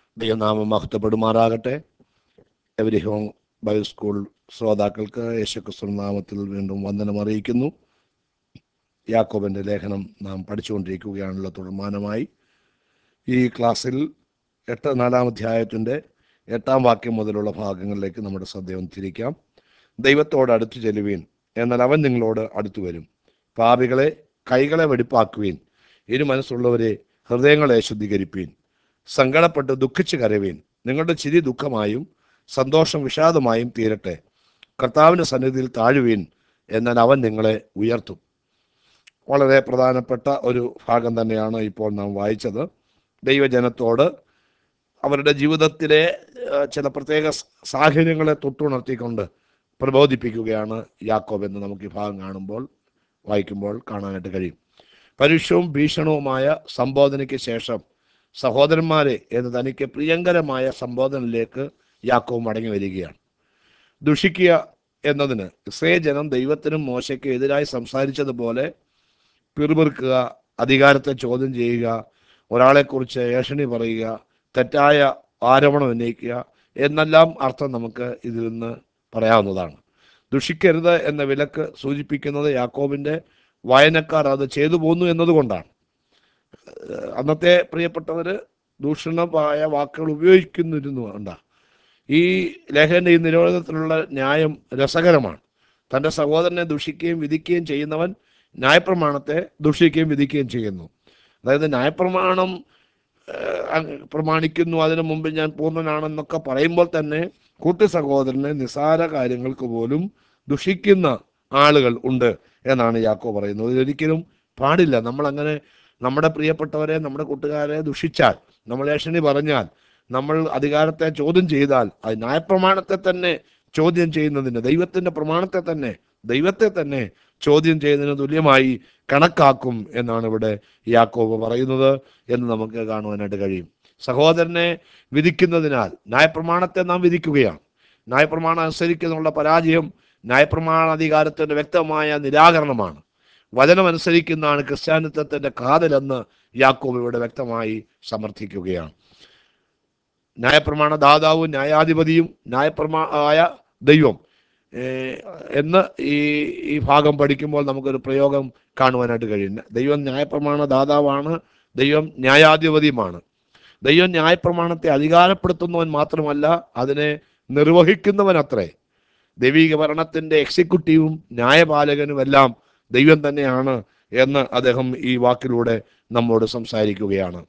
ദൈവനാമം മഹത്വപ്പെടുമാറാകട്ടെ every home Bible school ശ്രോതാക്കൾക്ക് യേശുക്രിസ്തു നാമത്തിൽ വീണ്ടും വന്ദനം അറിയിക്കുന്നു യാക്കോബിൻ്റെ ലേഖനം നാം പഠിച്ചുകൊണ്ടിരിക്കുകയാണല്ലോ തുടർമാനമായി ഈ ക്ലാസ്സിൽ എട്ട് നാലാം അധ്യായത്തിൻ്റെ എട്ടാം വാക്യം മുതലുള്ള ഭാഗങ്ങളിലേക്ക് നമ്മുടെ ശ്രദ്ധയും തിരിക്കാം ദൈവത്തോട് അടുത്തു ചെല്ലുവീൻ എന്നാൽ അവൻ നിങ്ങളോട് അടുത്തു വരും പാപികളെ കൈകളെ വെടിപ്പാക്കുവീൻ ഇരു മനസ്സുള്ളവരെ ഹൃദയങ്ങളെ ശുദ്ധീകരിപ്പീൻ സങ്കടപ്പെട്ട് ദുഃഖിച്ച് കരവീൻ നിങ്ങളുടെ ചിരി ദുഃഖമായും സന്തോഷം വിഷാദമായും തീരട്ടെ കർത്താവിൻ്റെ സന്നിധിയിൽ താഴുവീൻ എന്നാൽ അവൻ നിങ്ങളെ ഉയർത്തും വളരെ പ്രധാനപ്പെട്ട ഒരു ഭാഗം തന്നെയാണ് ഇപ്പോൾ നാം വായിച്ചത് ദൈവജനത്തോട് അവരുടെ ജീവിതത്തിലെ ഏഹ്, ചില പ്രത്യേക സ- സാഹചര്യങ്ങളെ തൊട്ടുണർത്തിക്കൊണ്ട് പ്രബോധിപ്പിക്കുകയാണ് യാക്കോബ് എന്ന് നമുക്ക് ഈ ഭാഗം കാണുമ്പോൾ വായിക്കുമ്പോൾ കാണാനായിട്ട് കഴിയും പരുഷവും ഭീഷണവുമായ സംബോധനയ്ക്ക് ശേഷം സഹോദരന്മാരെ എന്ന് തനിക്ക് പ്രിയങ്കരമായ സംബോധനയിലേക്ക് യാക്കോവ് മടങ്ങി വരികയാണ് ദുഷിക്കുക എന്നതിന് ഇസ്രയേൽ ജനം ദൈവത്തിനും മോശയ്ക്ക് എതിരായി സംസാരിച്ചതുപോലെ പിറുപിറുക്കുക അധികാരത്തെ ചോദ്യം ചെയ്യുക ഒരാളെക്കുറിച്ച് ഏഷണി പറയുക തെറ്റായ ആരോപണം ഉന്നയിക്കുക എന്നെല്ലാം അർത്ഥം നമുക്ക് ഇതിൽ നിന്ന് പറയാവുന്നതാണ് ദുഷിക്കരുത് എന്ന വിലക്ക് സൂചിപ്പിക്കുന്നത് യാക്കോബിന്റെ വായനക്കാർ അത് ചെയ്തു പോന്നു എന്നതുകൊണ്ടാണ് ഏഹ് അന്നത്തെ പ്രിയപ്പെട്ടവര് ദൂഷണമായ വാക്കുകൾ ഉപയോഗിക്കുന്നിരുന്നു ഉണ്ടാ ഈ ലേഖന്റെ ഈ നിരോധനത്തിലുള്ള ന്യായം രസകരമാണ് തന്റെ സഹോദരനെ ദുഷിക്കുകയും വിധിക്കുകയും ചെയ്യുന്നവൻ ന്യായപ്രമാണത്തെ ദുഷിക്കുകയും വിധിക്കുകയും ചെയ്യുന്നു അതായത് ന്യായപ്രമാണം ഏഹ്, അങ് പ്രമാണിക്കുന്നു അതിനു മുമ്പ് ഞാൻ പൂർണ്ണനാണെന്നൊക്കെ പറയുമ്പോൾ തന്നെ കൂട്ടു സഹോദരനെ നിസാര കാര്യങ്ങൾക്ക് പോലും ദുഷിക്കുന്ന ആളുകൾ ഉണ്ട് എന്നാണ് യാക്കോ പറയുന്നത് ഇതൊരിക്കലും പാടില്ല നമ്മൾ അങ്ങനെ നമ്മുടെ പ്രിയപ്പെട്ടവരെ നമ്മുടെ കൂട്ടുകാരെ ദുഷിച്ചാൽ നമ്മൾ ഏഷണി പറഞ്ഞാൽ നമ്മൾ അധികാരത്തെ ചോദ്യം ചെയ്താൽ അത് ന്യായപ്രമാണത്തെ തന്നെ ചോദ്യം ചെയ്യുന്നതിന് ദൈവത്തിന്റെ പ്രമാണത്തെ തന്നെ ദൈവത്തെ തന്നെ ചോദ്യം ചെയ്യുന്നതിന് തുല്യമായി കണക്കാക്കും എന്നാണ് ഇവിടെ യാക്കോബ് പറയുന്നത് എന്ന് നമുക്ക് കാണുവാനായിട്ട് കഴിയും സഹോദരനെ വിധിക്കുന്നതിനാൽ ന്യായപ്രമാണത്തെ നാം വിധിക്കുകയാണ് ന്യായപ്രമാണം അനുസരിക്കുന്നുള്ള പരാജയം ന്യായപ്രമാണ അധികാരത്തിന്റെ വ്യക്തമായ നിരാകരണമാണ് വചനം അനുസരിക്കുന്നതാണ് ക്രിസ്ത്യാനിത്വത്തിന്റെ കാതലെന്ന് യാക്കോബ് ഇവിടെ വ്യക്തമായി സമർത്ഥിക്കുകയാണ് ന്യായപ്രമാണ ദാതാവും ന്യായാധിപതിയും ന്യായപ്രമാ ആയ ദൈവം ഏഹ്, എന്ന് ഈ ഈ ഭാഗം പഠിക്കുമ്പോൾ നമുക്കൊരു പ്രയോഗം കാണുവാനായിട്ട് കഴിയും ദൈവം ന്യായപ്രമാണ ദാതാവാണ് ദൈവം ന്യായാധിപതിയുമാണ് ദൈവം ന്യായപ്രമാണത്തെ അധികാരപ്പെടുത്തുന്നവൻ മാത്രമല്ല അതിനെ നിർവഹിക്കുന്നവൻ അത്രേ ദൈവിക ഭരണത്തിന്റെ എക്സിക്യൂട്ടീവും ന്യായപാലകനുമെല്ലാം ദൈവം തന്നെയാണ് എന്ന് അദ്ദേഹം ഈ വാക്കിലൂടെ നമ്മോട് സംസാരിക്കുകയാണ്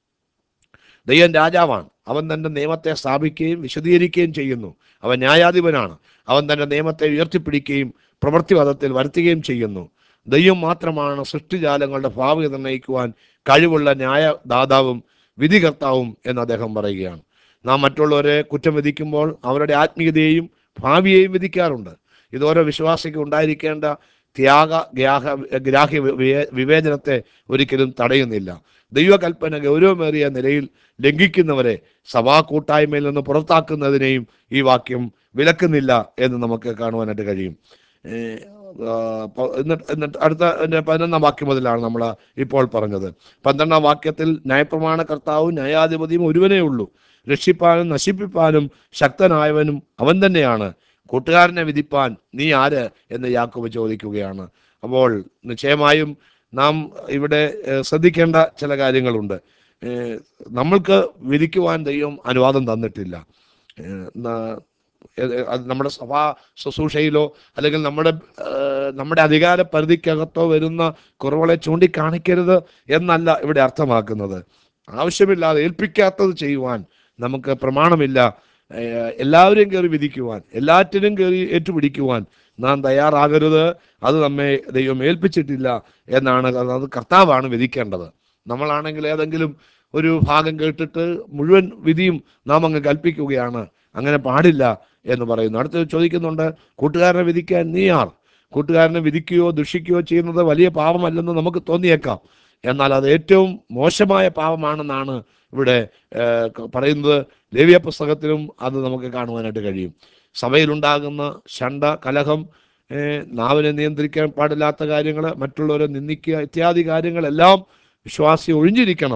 ദൈവം രാജാവാണ് അവൻ തന്റെ നിയമത്തെ സ്ഥാപിക്കുകയും വിശദീകരിക്കുകയും ചെയ്യുന്നു അവൻ ന്യായാധിപനാണ് അവൻ തന്റെ നിയമത്തെ ഉയർത്തിപ്പിടിക്കുകയും പ്രവൃത്തിപഥത്തിൽ വരുത്തുകയും ചെയ്യുന്നു ദൈവം മാത്രമാണ് സൃഷ്ടിജാലങ്ങളുടെ ഭാവി നിർണ്ണയിക്കുവാൻ കഴിവുള്ള ന്യായദാതാവും വിധികർത്താവും എന്ന് അദ്ദേഹം പറയുകയാണ് നാം മറ്റുള്ളവരെ കുറ്റം വിധിക്കുമ്പോൾ അവരുടെ ആത്മീയതയെയും ഭാവിയെയും വിധിക്കാറുണ്ട് ഇത് ഓരോ വിശ്വാസിക്ക് ഉണ്ടായിരിക്കേണ്ട ത്യാഗ ഗ്രാഹ ഗ്രാഹ്യ വിവേ- വിവേചനത്തെ ഒരിക്കലും തടയുന്നില്ല ദൈവകൽപ്പന ഗൗരവമേറിയ നിലയിൽ ലംഘിക്കുന്നവരെ സഭാ കൂട്ടായ്മയിൽ നിന്ന് പുറത്താക്കുന്നതിനെയും ഈ വാക്യം വിലക്കുന്നില്ല എന്ന് നമുക്ക് കാണുവാനായിട്ട് കഴിയും ഏഹ്, ആ, പ- എന്നിട്ട് എന്നിട്ട് അടുത്ത അതിന്റെ പതിനൊന്നാം വാക്യം മുതലാണ് നമ്മൾ ഇപ്പോൾ പറഞ്ഞത് പന്ത്രണ്ടാം വാക്യത്തിൽ ന്യായപ്രമാണ കർത്താവും ന്യായാധിപതിയും ഒരുവനേ ഉള്ളൂ രക്ഷിപ്പാനും നശിപ്പിപ്പാനും ശക്തനായവനും അവൻ തന്നെയാണ് കൂട്ടുകാരനെ വിധിപ്പാൻ നീ ആര് എന്ന് യാക്കോബ് ചോദിക്കുകയാണ് അപ്പോൾ നിശ്ചയമായും നാം ഇവിടെ ഏഹ്, ശ്രദ്ധിക്കേണ്ട ചില കാര്യങ്ങളുണ്ട് ഏഹ്, നമ്മൾക്ക് വിധിക്കുവാൻ ദൈവം അനുവാദം തന്നിട്ടില്ല ഏഹ്, ന- ഏഹ്, അത് നമ്മുടെ സഭാ ശുശ്രൂഷയിലോ അല്ലെങ്കിൽ നമ്മുടെ ഏഹ്, നമ്മുടെ അധികാര പരിധിക്കകത്തോ വരുന്ന കുറവുകളെ ചൂണ്ടിക്കാണിക്കരുത് എന്നല്ല ഇവിടെ അർത്ഥമാക്കുന്നത് ആവശ്യമില്ലാതെ ഏൽപ്പിക്കാത്തത് ചെയ്യുവാൻ നമുക്ക് പ്രമാണമില്ല ഏഹ്, എല്ലാവരെയും കയറി വിധിക്കുവാൻ എല്ലാറ്റിനും കയറി ഏറ്റുപിടിക്കുവാൻ നാം തയ്യാറാകരുത് അത് നമ്മെ ദൈവം ഏൽപ്പിച്ചിട്ടില്ല എന്നാണ് അത് അത് കർത്താവാണ് വിധിക്കേണ്ടത് നമ്മളാണെങ്കിൽ ഏതെങ്കിലും ഒരു ഭാഗം കേട്ടിട്ട് മുഴുവൻ വിധിയും നാം അങ്ങ് കൽപ്പിക്കുകയാണ് അങ്ങനെ പാടില്ല എന്ന് പറയുന്നു അടുത്ത് ചോദിക്കുന്നുണ്ട് കൂട്ടുകാരനെ വിധിക്കാൻ നീ ആർ കൂട്ടുകാരനെ വിധിക്കുകയോ ദുഷിക്കുകയോ ചെയ്യുന്നത് വലിയ പാപമല്ലെന്ന് നമുക്ക് തോന്നിയേക്കാം എന്നാൽ അത് ഏറ്റവും മോശമായ പാപമാണെന്നാണ് ഇവിടെ ഏഹ്, ക- പറയുന്നത് ലേവ്യ പുസ്തകത്തിലും അത് നമുക്ക് കാണുവാനായിട്ട് കഴിയും സഭയിലുണ്ടാകുന്ന ശണ്ട കലഹം ഏഹ്, നാവിനെ നിയന്ത്രിക്കാൻ പാടില്ലാത്ത കാര്യങ്ങൾ മറ്റുള്ളവരെ നിന്ദിക്കുക ഇത്യാദി കാര്യങ്ങളെല്ലാം വിശ്വാസി ഒഴിഞ്ഞിരിക്കണം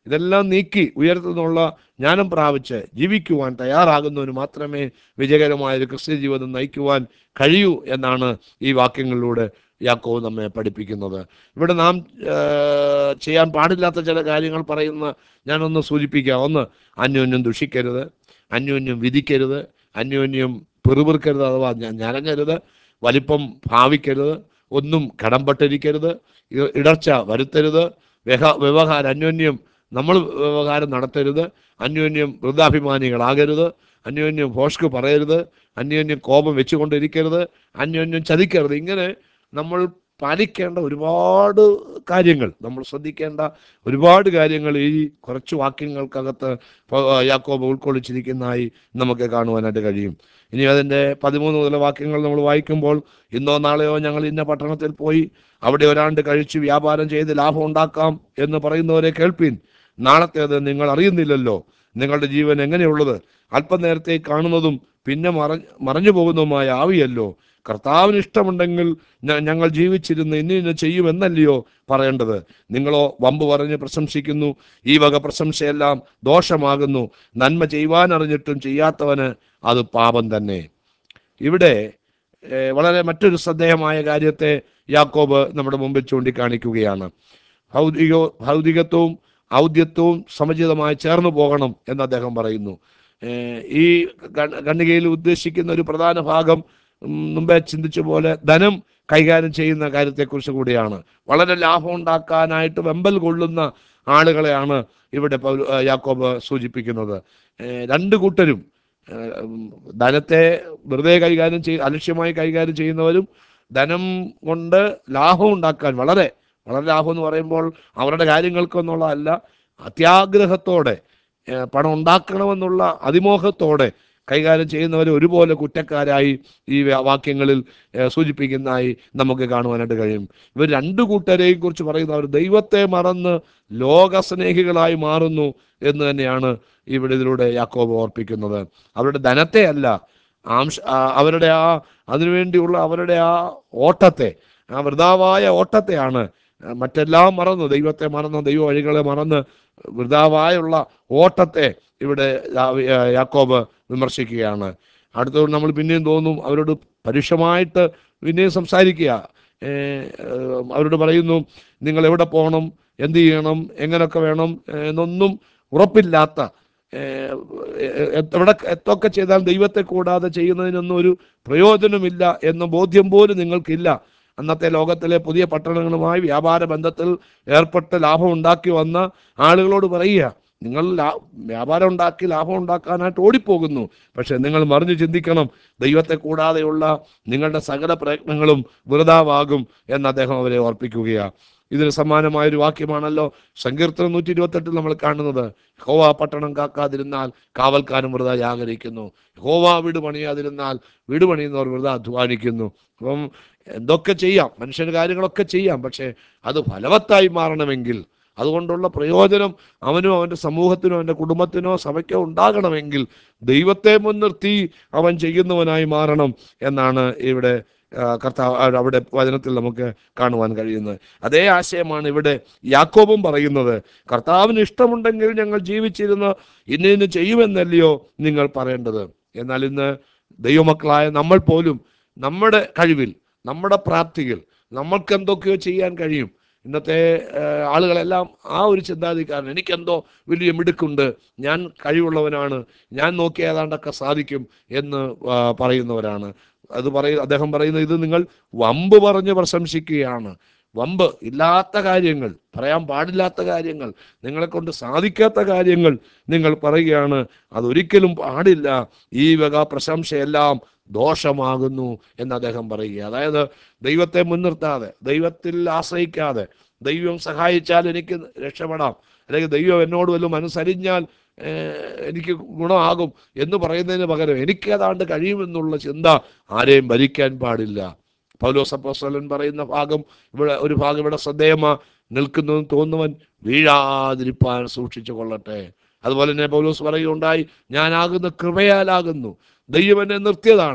ഇതെല്ലാം നീക്കി ഉയർത്തുന്നുള്ള ജ്ഞാനം പ്രാപിച്ച് ജീവിക്കുവാൻ തയ്യാറാകുന്നവന് മാത്രമേ വിജയകരമായ ഒരു ക്രിസ്ത്യ ജീവിതം നയിക്കുവാൻ കഴിയൂ എന്നാണ് ഈ വാക്യങ്ങളിലൂടെ യാക്കോവ് നമ്മെ പഠിപ്പിക്കുന്നത് ഇവിടെ നാം ആ, ചെയ്യാൻ പാടില്ലാത്ത ചില കാര്യങ്ങൾ പറയുന്ന ഞാനൊന്ന് സൂചിപ്പിക്കാം ഒന്ന് അന്യോന്യം ദുഷിക്കരുത് അന്യോന്യം വിധിക്കരുത് അന്യോന്യം പെറുപിറുക്കരുത് അഥവാ ഞ- ഞരങ്ങരുത് വലിപ്പം ഭാവിക്കരുത് ഒന്നും കടംപട്ടിരിക്കരുത് ഇ- ഇടർച്ച വരുത്തരുത് വ്യവ വ്യവഹാരം അന്യോന്യം നമ്മൾ വ്യവഹാരം നടത്തരുത് അന്യോന്യം വൃദ്ധാഭിമാനികളാകരുത് അന്യോന്യം ഭോഷ്ക്ക് പറയരുത് അന്യോന്യം കോപം വെച്ചുകൊണ്ടിരിക്കരുത് അന്യോന്യം ചതിക്കരുത് ഇങ്ങനെ നമ്മൾ പാലിക്കേണ്ട ഒരുപാട് കാര്യങ്ങൾ നമ്മൾ ശ്രദ്ധിക്കേണ്ട ഒരുപാട് കാര്യങ്ങൾ ഈ കുറച്ച് വാക്യങ്ങൾക്കകത്ത് പ- യാക്കോബ് ഉൾക്കൊള്ളിച്ചിരിക്കുന്നതായി നമുക്ക് കാണുവാനായിട്ട് കഴിയും ഇനി അതിൻ്റെ പതിമൂന്ന് മുതൽ വാക്യങ്ങൾ നമ്മൾ വായിക്കുമ്പോൾ ഇന്നോ നാളെയോ ഞങ്ങൾ ഇന്ന പട്ടണത്തിൽ പോയി അവിടെ ഒരാണ്ട് കഴിച്ച് വ്യാപാരം ചെയ്ത് ലാഭം ഉണ്ടാക്കാം എന്ന് പറയുന്നവരെ കേൾപ്പീൻ നാളത്തേത് നിങ്ങൾ അറിയുന്നില്ലല്ലോ നിങ്ങളുടെ ജീവൻ എങ്ങനെയുള്ളത് അല്പനേരത്തെ കാണുന്നതും പിന്നെ മറ മറഞ്ഞു പോകുന്നതുമായ ആവിയല്ലോ കർത്താവിന് ഇഷ്ടമുണ്ടെങ്കിൽ ഞ- ഞങ്ങൾ ജീവിച്ചിരുന്ന് ഇന്ന ഇന്ന ചെയ്യുമെന്നല്ലയോ പറയേണ്ടത് നിങ്ങളോ വമ്പ് പറഞ്ഞ് പ്രശംസിക്കുന്നു ഈ വക പ്രശംസയെല്ലാം ദോഷമാകുന്നു നന്മ ചെയ്യുവാൻ അറിഞ്ഞിട്ടും ചെയ്യാത്തവന് അത് പാപം തന്നെ ഇവിടെ ഏഹ്, വളരെ മറ്റൊരു ശ്രദ്ധേയമായ കാര്യത്തെ യാക്കോബ് നമ്മുടെ മുമ്പിൽ ചൂണ്ടിക്കാണിക്കുകയാണ് ഭൗതിക ഭൗതികത്വവും ഔദ്യത്വവും സമചിതമായി ചേർന്ന് പോകണം എന്ന് അദ്ദേഹം പറയുന്നു ഏഹ്, ഈ ഗ- ഖണ്ഡികയിൽ ഉദ്ദേശിക്കുന്ന ഒരു പ്രധാന ഭാഗം ഉം, മുമ്പേ ചിന്തിച്ച പോലെ ധനം കൈകാര്യം ചെയ്യുന്ന കാര്യത്തെക്കുറിച്ച് കൂടിയാണ് വളരെ ലാഭം ഉണ്ടാക്കാനായിട്ട് വെമ്പൽ കൊള്ളുന്ന ആളുകളെയാണ് ഇവിടെ പൗല- ഏഹ് യാക്കോബ് സൂചിപ്പിക്കുന്നത് ഏഹ്, രണ്ട് കൂട്ടരും ഏഹ്, ഉം, ധനത്തെ വെറുതെ കൈകാര്യം ചെയ് അലക്ഷ്യമായി കൈകാര്യം ചെയ്യുന്നവരും ധനം കൊണ്ട് ലാഭം ഉണ്ടാക്കാൻ വളരെ വളരെ ലാഭം എന്ന് പറയുമ്പോൾ അവരുടെ കാര്യങ്ങൾക്കൊന്നുള്ളതല്ല അത്യാഗ്രഹത്തോടെ ഏഹ്, പണം ഉണ്ടാക്കണമെന്നുള്ള അതിമോഹത്തോടെ കൈകാര്യം ചെയ്യുന്നവർ ഒരുപോലെ കുറ്റക്കാരായി ഈ വ്യ- വാക്യങ്ങളിൽ ഏഹ്, സൂചിപ്പിക്കുന്നതായി നമുക്ക് കാണുവാനായിട്ട് കഴിയും ഇവർ രണ്ടു കൂട്ടരെയും കുറിച്ച് പറയുന്ന അവർ ദൈവത്തെ മറന്ന് ലോകസ്നേഹികളായി മാറുന്നു എന്ന് തന്നെയാണ് ഇവിടെ ഇതിലൂടെ യാക്കോബ് ഓർപ്പിക്കുന്നത് അവരുടെ ധനത്തെ അല്ല ആംശ ആ, അവരുടെ ആ അതിനുവേണ്ടിയുള്ള അവരുടെ ആ ഓട്ടത്തെ ആ വൃതാവായ ഓട്ടത്തെയാണ് ആ, മറ്റെല്ലാം മറന്ന് ദൈവത്തെ മറന്ന് ദൈവ വഴികളെ മറന്ന് വൃതാവായുള്ള ഓട്ടത്തെ ഇവിടെ യാ- യാ- യാക്കോബ് വിമർശിക്കുകയാണ് അടുത്തത് നമ്മൾ പിന്നെയും തോന്നും അവരോട് പരുഷമായിട്ട് പിന്നെയും സംസാരിക്കുക ഏ, ഏഹ്, അവരോട് പറയുന്നു നിങ്ങൾ എവിടെ പോകണം എന്ത് ചെയ്യണം എങ്ങനെയൊക്കെ വേണം എന്നൊന്നും ഉറപ്പില്ലാത്ത ഏഹ്, എ- എവിടെ എത്തൊക്കെ ചെയ്താൽ ദൈവത്തെ കൂടാതെ ചെയ്യുന്നതിനൊന്നും ഒരു പ്രയോജനമില്ല എന്ന ബോധ്യം പോലും നിങ്ങൾക്കില്ല അന്നത്തെ ലോകത്തിലെ പുതിയ പട്ടണങ്ങളുമായി വ്യാപാര ബന്ധത്തിൽ ഏർപ്പെട്ട് ലാഭം ഉണ്ടാക്കി വന്ന ആളുകളോട് പറയുക നിങ്ങൾ ലാ- വ്യാപാരം ഉണ്ടാക്കി ലാഭം ഉണ്ടാക്കാനായിട്ട് ഓടിപ്പോകുന്നു പക്ഷെ നിങ്ങൾ മറിഞ്ഞു ചിന്തിക്കണം ദൈവത്തെ കൂടാതെയുള്ള നിങ്ങളുടെ സകല പ്രയത്നങ്ങളും വൃതാവാകും എന്ന് അദ്ദേഹം അവരെ ഓർപ്പിക്കുകയാണ് ഇതിന് സമാനമായ ഒരു വാക്യമാണല്ലോ സങ്കീർത്തനം നൂറ്റി ഇരുപത്തെട്ടിൽ നമ്മൾ കാണുന്നത് ഹോവ പട്ടണം കാക്കാതിരുന്നാൽ കാവൽക്കാരൻ വൃത ജാഗരിക്കുന്നു ഹോവ വീട് പണിയാതിരുന്നാൽ വീട് പണിയുന്നവർ വൃത അധ്വാനിക്കുന്നു അപ്പം എന്തൊക്കെ ചെയ്യാം മനുഷ്യന് കാര്യങ്ങളൊക്കെ ചെയ്യാം പക്ഷേ അത് ഫലവത്തായി മാറണമെങ്കിൽ അതുകൊണ്ടുള്ള പ്രയോജനം അവനും അവൻ്റെ സമൂഹത്തിനോ അവൻ്റെ കുടുംബത്തിനോ സഭയ്ക്കോ ഉണ്ടാകണമെങ്കിൽ ദൈവത്തെ മുൻനിർത്തി അവൻ ചെയ്യുന്നവനായി മാറണം എന്നാണ് ഇവിടെ ആ, കർത്താവ് ആ, അവിടെ വചനത്തിൽ നമുക്ക് കാണുവാൻ കഴിയുന്നത് അതേ ആശയമാണ് ഇവിടെ യാക്കോബും പറയുന്നത് കർത്താവിന് ഇഷ്ടമുണ്ടെങ്കിൽ ഞങ്ങൾ ജീവിച്ചിരുന്ന് ഇന്ന ഇന്ന് ചെയ്യുമെന്നല്ലയോ നിങ്ങൾ പറയേണ്ടത് എന്നാൽ ഇന്ന് ദൈവമക്കളായ നമ്മൾ പോലും നമ്മുടെ കഴിവിൽ നമ്മുടെ പ്രാപ്തിയിൽ നമ്മൾക്ക് എന്തൊക്കെയോ ചെയ്യാൻ കഴിയും ഇന്നത്തെ ആ, ആളുകളെല്ലാം ആ ഒരു ചിന്താധികാരൻ എനിക്കെന്തോ വലിയ മിടുക്കുണ്ട് ഞാൻ കഴിവുള്ളവനാണ് ഞാൻ നോക്കി ഏതാണ്ടൊക്കെ സാധിക്കും എന്ന് ആ, പറയുന്നവരാണ് അത് പറയ അദ്ദേഹം പറയുന്നത് ഇത് നിങ്ങൾ വമ്പ് പറഞ്ഞ് പ്രശംസിക്കുകയാണ് വമ്പ് ഇല്ലാത്ത കാര്യങ്ങൾ പറയാൻ പാടില്ലാത്ത കാര്യങ്ങൾ നിങ്ങളെ കൊണ്ട് സാധിക്കാത്ത കാര്യങ്ങൾ നിങ്ങൾ പറയുകയാണ് അതൊരിക്കലും പാടില്ല ഈ വക പ്രശംസയെല്ലാം ദോഷമാകുന്നു എന്ന് അദ്ദേഹം പറയുക അതായത് ദൈവത്തെ മുൻനിർത്താതെ ദൈവത്തിൽ ആശ്രയിക്കാതെ ദൈവം സഹായിച്ചാൽ എനിക്ക് രക്ഷപ്പെടാം അല്ലെങ്കിൽ ദൈവം എന്നോട് വല്ലതും അനുസരിഞ്ഞാൽ ഏഹ്, എനിക്ക് ഗുണമാകും എന്ന് പറയുന്നതിന് പകരം എനിക്ക് ഏതാണ്ട് കഴിയുമെന്നുള്ള ചിന്ത ആരെയും ഭരിക്കാൻ പാടില്ല പൗലോസ് അപ്പോസ്തലൻ പറയുന്ന ഭാഗം ഇവിടെ ഒരു ഭാഗം ഇവിടെ ശ്രദ്ധേയമാ നിൽക്കുന്നു തോന്നുവൻ വീഴാതിരിപ്പാൻ സൂക്ഷിച്ചു കൊള്ളട്ടെ അതുപോലെ തന്നെ പൗലോസ് പറയുകയുണ്ടായി ഞാനാകുന്ന കൃപയാലാകുന്നു ദൈവം എന്നെ നിർത്തിയതാണ്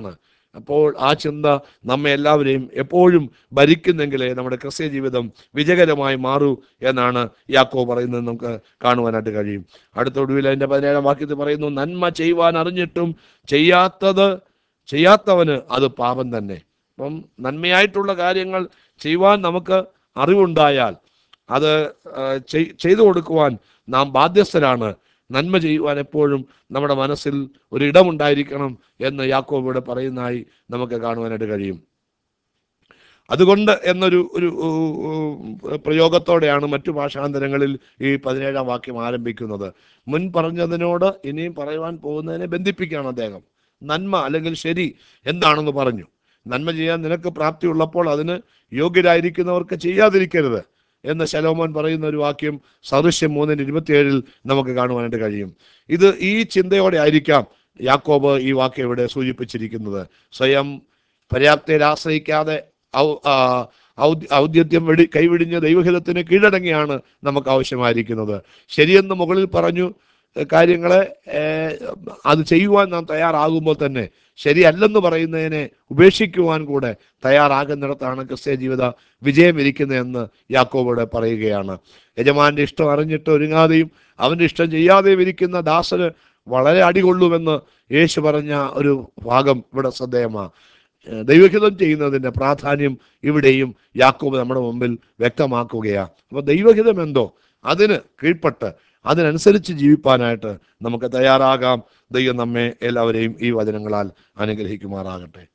അപ്പോൾ ആ ചിന്ത നമ്മെ എല്ലാവരെയും എപ്പോഴും ഭരിക്കുന്നെങ്കിലേ നമ്മുടെ ക്രിസ്ത്യ ജീവിതം വിജയകരമായി മാറൂ എന്നാണ് യാക്കോ പറയുന്നത് നമുക്ക് കാണുവാനായിട്ട് കഴിയും അടുത്ത ഒടുവിൽ അതിൻ്റെ പതിനേഴാം വാക്യത്തിൽ പറയുന്നു നന്മ ചെയ്യുവാൻ അറിഞ്ഞിട്ടും ചെയ്യാത്തത് ചെയ്യാത്തവന് അത് പാപം തന്നെ അപ്പം നന്മയായിട്ടുള്ള കാര്യങ്ങൾ ചെയ്യുവാൻ നമുക്ക് അറിവുണ്ടായാൽ അത് ആ, ചെയ്- ചെയ്തു കൊടുക്കുവാൻ നാം ബാധ്യസ്ഥരാണ് നന്മ ചെയ്യുവാൻ എപ്പോഴും നമ്മുടെ മനസ്സിൽ ഒരു ഇടമുണ്ടായിരിക്കണം എന്ന് യാക്കോബ് ഇവിടെ പറയുന്നതായി നമുക്ക് കാണുവാനായിട്ട് കഴിയും അതുകൊണ്ട് എന്നൊരു ഒരു ഉ, ഉ, പ്രയോഗത്തോടെയാണ് മറ്റു ഭാഷാന്തരങ്ങളിൽ ഈ പതിനേഴാം വാക്യം ആരംഭിക്കുന്നത് മുൻ പറഞ്ഞതിനോട് ഇനിയും പറയുവാൻ പോകുന്നതിനെ ബന്ധിപ്പിക്കുകയാണ് അദ്ദേഹം നന്മ അല്ലെങ്കിൽ ശരി എന്താണെന്ന് പറഞ്ഞു നന്മ ചെയ്യാൻ നിനക്ക് പ്രാപ്തിയുള്ളപ്പോൾ അതിന് യോഗ്യരായിരിക്കുന്നവർക്ക് ചെയ്യാതിരിക്കരുത് എന്ന് ശലോമോൻ പറയുന്ന ഒരു വാക്യം സദൃശ്യം മൂന്നിന് ഇരുപത്തിയേഴിൽ നമുക്ക് കാണുവാനായിട്ട് കഴിയും ഇത് ഈ ചിന്തയോടെ ആയിരിക്കാം യാക്കോബ് ഈ വാക്യം ഇവിടെ സൂചിപ്പിച്ചിരിക്കുന്നത് സ്വയം പര്യാപ്തയിൽ ആശ്രയിക്കാതെ ഔ- ആ, ഔദ്- ഔദ്യത്യം വെടി കൈവിടിഞ്ഞ ദൈവഹിതത്തിന് കീഴടങ്ങിയാണ് നമുക്ക് ആവശ്യമായിരിക്കുന്നത് ശരിയെന്ന് മുകളിൽ പറഞ്ഞു ഏ, കാര്യങ്ങളെ ഏ, അത് ചെയ്യുവാൻ നാം തയ്യാറാകുമ്പോൾ തന്നെ ശരിയല്ലെന്ന് പറയുന്നതിനെ ഉപേക്ഷിക്കുവാൻ കൂടെ തയ്യാറാകുന്നിടത്താണ് ക്രിസ്ത്യ ജീവിത വിജയം ഇരിക്കുന്നതെന്ന് യാക്കോബോടെ പറയുകയാണ് യജമാന്റെ ഇഷ്ടം അറിഞ്ഞിട്ട് ഒരുങ്ങാതെയും അവന്റെ ഇഷ്ടം ചെയ്യാതെയും ഇരിക്കുന്ന ദാസന് വളരെ അടികൊള്ളുമെന്ന് യേശു പറഞ്ഞ ഒരു ഭാഗം ഇവിടെ ശ്രദ്ധേയമാണ് ഏഹ് ദൈവഹിതം ചെയ്യുന്നതിൻ്റെ പ്രാധാന്യം ഇവിടെയും യാക്കോബ് നമ്മുടെ മുമ്പിൽ വ്യക്തമാക്കുകയാണ് അപ്പോൾ ദൈവഹിതം എന്തോ അതിന് കീഴ്പ്പെട്ട് അതിനനുസരിച്ച് ജീവിപ്പാനായിട്ട് നമുക്ക് തയ്യാറാകാം ദൈവം നമ്മെ എല്ലാവരെയും ഈ വചനങ്ങളാൽ അനുഗ്രഹിക്കുമാറാകട്ടെ